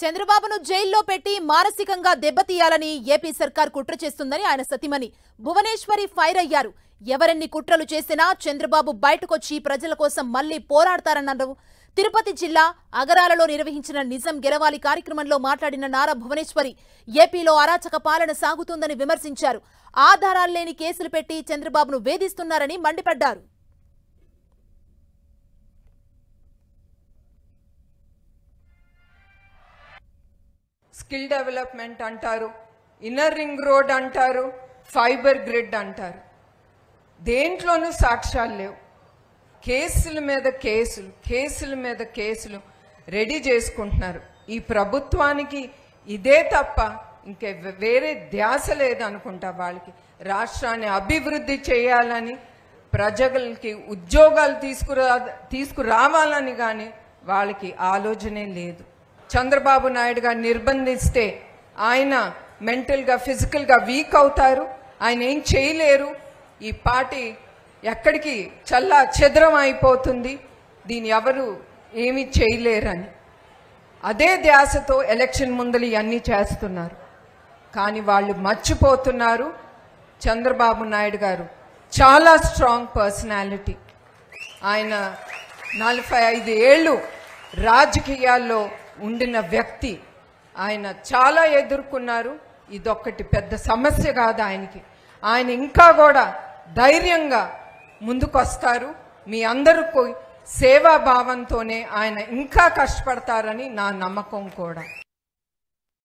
చంద్రబాబును జైల్లో పెట్టి మానసికంగా దెబ్బతీయాలని ఏపీ సర్కార్ కుట్ర చేస్తుందని ఆయన సతిమణి భువనేశ్వరి ఫైర్ అయ్యారు ఎవరెన్ని కుట్రలు చేసినా చంద్రబాబు బయటకొచ్చి ప్రజల కోసం మళ్లీ పోరాడతారన్నారు తిరుపతి జిల్లా అగరాలలో నిర్వహించిన నిజం గెలవాలి కార్యక్రమంలో మాట్లాడిన నారా భువనేశ్వరి ఏపీలో అరాచక పాలన సాగుతుందని విమర్శించారు ఆధారాలు లేని కేసులు పెట్టి చంద్రబాబును వేధిస్తున్నారని మండిపడ్డారు స్కిల్ డెవలప్మెంట్ అంటారు ఇన్నర్ రింగ్ రోడ్ అంటారు ఫైబర్ గ్రిడ్ అంటారు దేంట్లోనూ సాక్ష్యాలు లేవు కేసుల మీద కేసులు కేసుల మీద కేసులు రెడీ చేసుకుంటున్నారు ఈ ప్రభుత్వానికి ఇదే తప్ప ఇంకే వే- వేరే ధ్యాస లేదనుకుంటా వాళ్ళకి రాష్ట్రాన్ని అభివృద్ధి చేయాలని ప్రజలకి ఉద్యోగాలు తీసుకురా తీసుకురావాలని కానీ వాళ్ళకి ఆలోచనే లేదు చంద్రబాబు నాయుడు గారు నిర్బంధిస్తే ఆయన మెంటల్గా ఫిజికల్గా వీక్ అవుతారు ఆయన ఏం చేయలేరు ఈ పార్టీ ఎక్కడికి చల్లా చెదరం అయిపోతుంది దీన్ని ఎవరు ఏమీ చేయలేరని అదే ధ్యాసతో ఎలక్షన్ ముందలు ఇవన్నీ చేస్తున్నారు కానీ వాళ్ళు మర్చిపోతున్నారు చంద్రబాబు నాయుడు గారు చాలా స్ట్రాంగ్ పర్సనాలిటీ ఆయన నలభై ఐదు ఏళ్ళు రాజకీయాల్లో ఉండిన వ్యక్తి ఆయన చాలా ఎదుర్కొన్నారు ఇదొక్కటి పెద్ద సమస్య కాదు ఆయనకి ఆయన ఇంకా కూడా ధైర్యంగా ముందుకొస్తారు మీ అందరికీ సేవాభావంతోనే ఆయన ఇంకా కష్టపడతారని నా నమ్మకం కూడా